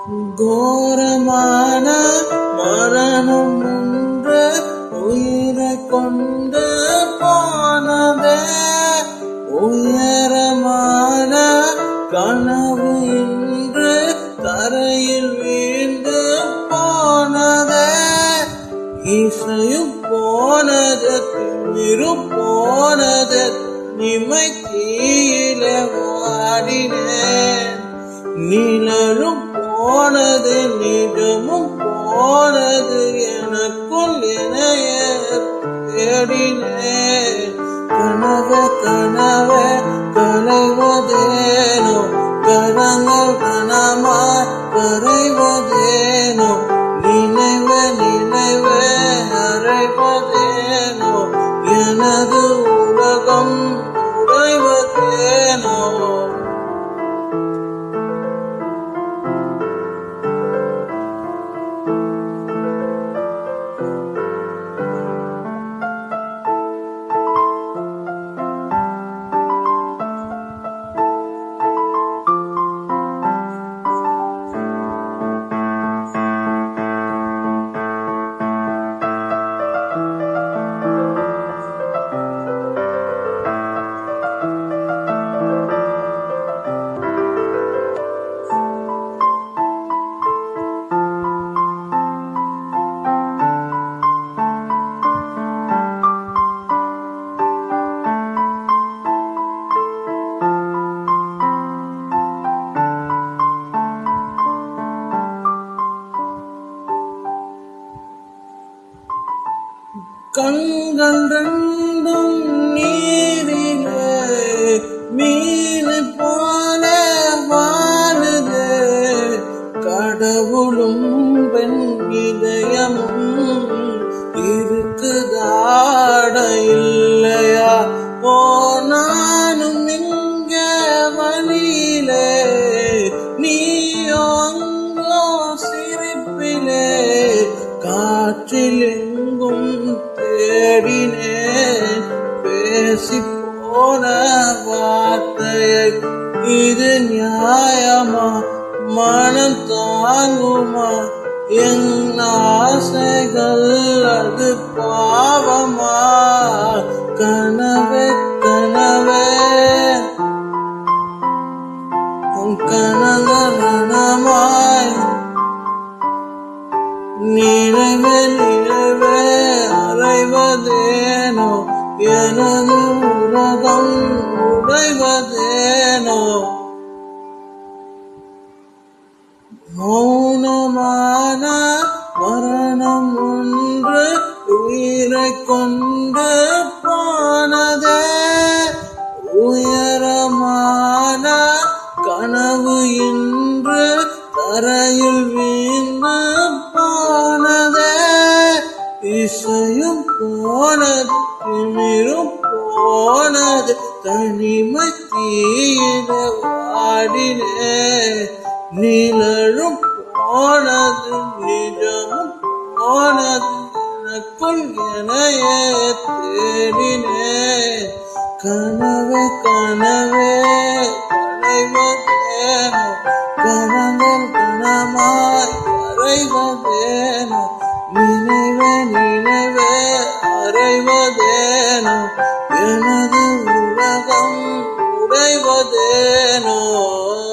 கோரமான மரணம் ஒன்று உயிரை கொண்டு போனதே உயரமான கனவு இன்று தரையில் வீழ்ந்து போனதே இசையும் போனது திமிரும் போனது நிமை தீயில வாடினேன் நிழலும் போனது நிஜமும் போனது எனக்குள் இணைய தேடினேன் கனவு கனவு கலைவதேனோ கனங்கள் கனமாய் கரைவதேனோ நினைவு நினைவு அறைவதேனோ எனது உலகம் உடைவதேனோ கண்கள் ரெண்டும் நீரிலே மீன் போல வாழுது கடவுளும் பெண் இதயமும் இருக்குதாட இல்லையா ஓ நானும் இங்க வழியிலே நீயோ அங்கோ சிரிப்பிலே காற்றில் எங்கும் தேடினேன் பேசி போன வார்த்தையை இது நியாயமா மனம் தாங்குமா என் ஆசைகள் அது பாவமா கனவே கனவே உன் கனகனமாய் நினைவே நினைவே அறைவதேனோ எனது உலகம் உடைவதேனோ மௌனமான மரணம் ஒன்று உயிரை கொண்டு போனதே உயரமான கனவு இன்று தரையில் வீழ்ந்து போனதே இசையும் போனது திமிரும் போனது தனிமை தீயில வாடினே நிழலும் போனது நிஜமும் போனது எனக்குள் எனையே தேடினே கனவே கனவே களைவதேனோ கனங்கள் கனமாய் கரைவதேனோ நினைவே நினைவே அறைவதேனோ எனது உலகம் உடைவதேனோ